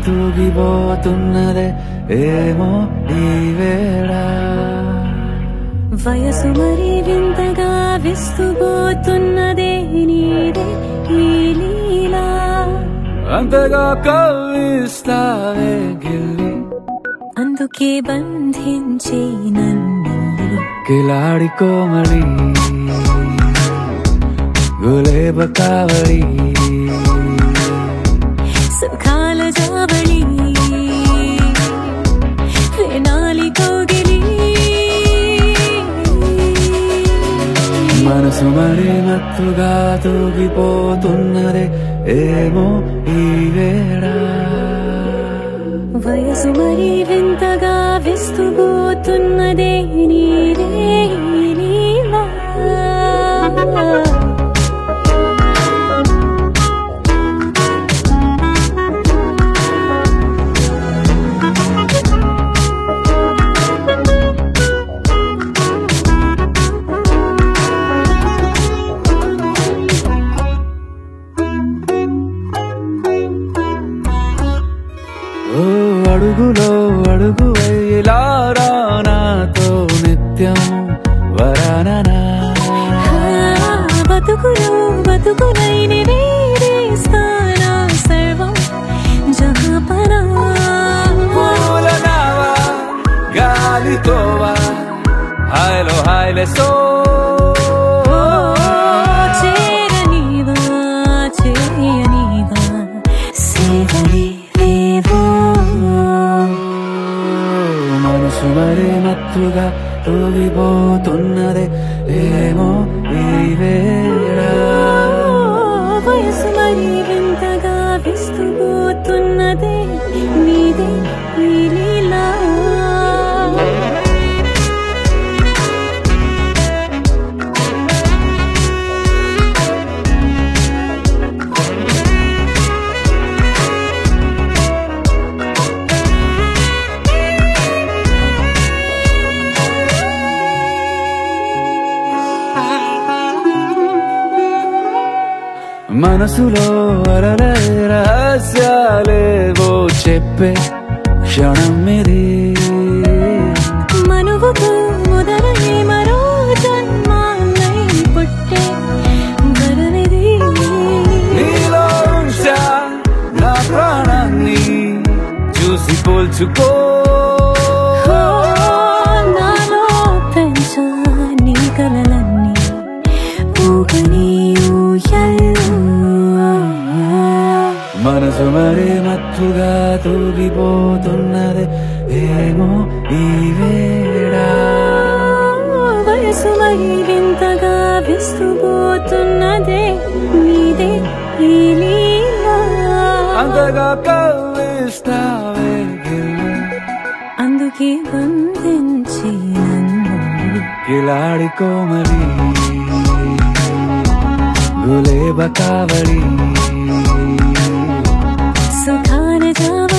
తూగిపోతున్నదే ఏమో ఈ వేళ వయసు మరి వింతగా విస్తుపోతున్నదే నీదే ఈ లీలా అంతగా కవ్విస్తావే గిల్లి అందుకే బంధించే నన్ను కిలాడి కోమలి గులేబ కావడి సుఖాల జావళి వేనాలి కోగిలి మనసు మరి మత్తుగా తూగిపోతున్నదే ఏమో ఈ వేళ వయసు మరి వింతగా విస్తుపోతున్నదే నీదే ఈ లీలా ఓ అడుగులో అడుగు వేలారా నాతో నిత్యం వరాననా ఆ, బతుకులో బతుకులైన వేరేస్తానా సర్వం జహాపనా పూల నావా గాలితోవా హాయ్లో హాయ్లే సో చేరనీవా చేయనీవా సేవలే లేవో మనసు మరి మత్తుగా తూగిపోతున్నదే ఏమో ఈ వేళ వయసు మరి వింతగా విస్తుపోతున్నదే నీదే ఈ లీలా మనసులో అరలే రహస్యాలేవో చెప్పే క్షణం ఇది మనువుకు మొదలై మరో జన్మాన్నై పుట్టే వరమిది నీలో ఉంచా నా ప్రాణాన్ని చూసి పోల్చుకో ఓ, నాలో పెంచా నీ కలలన్నీ ఊగని ఊయల్లో మనసు మరి మత్తుగా తూగిపోతున్నది ఏమో ఈ వేళ వయసు మరి వింతగా విస్తుపోతున్నదే నీదే ఈ లీలా అంతగా కవ్విస్తావే గిల్లి. అందుకే బంధించి నన్ను కిలాడి కోమలి గులేబ కావడి సుఖాన జావ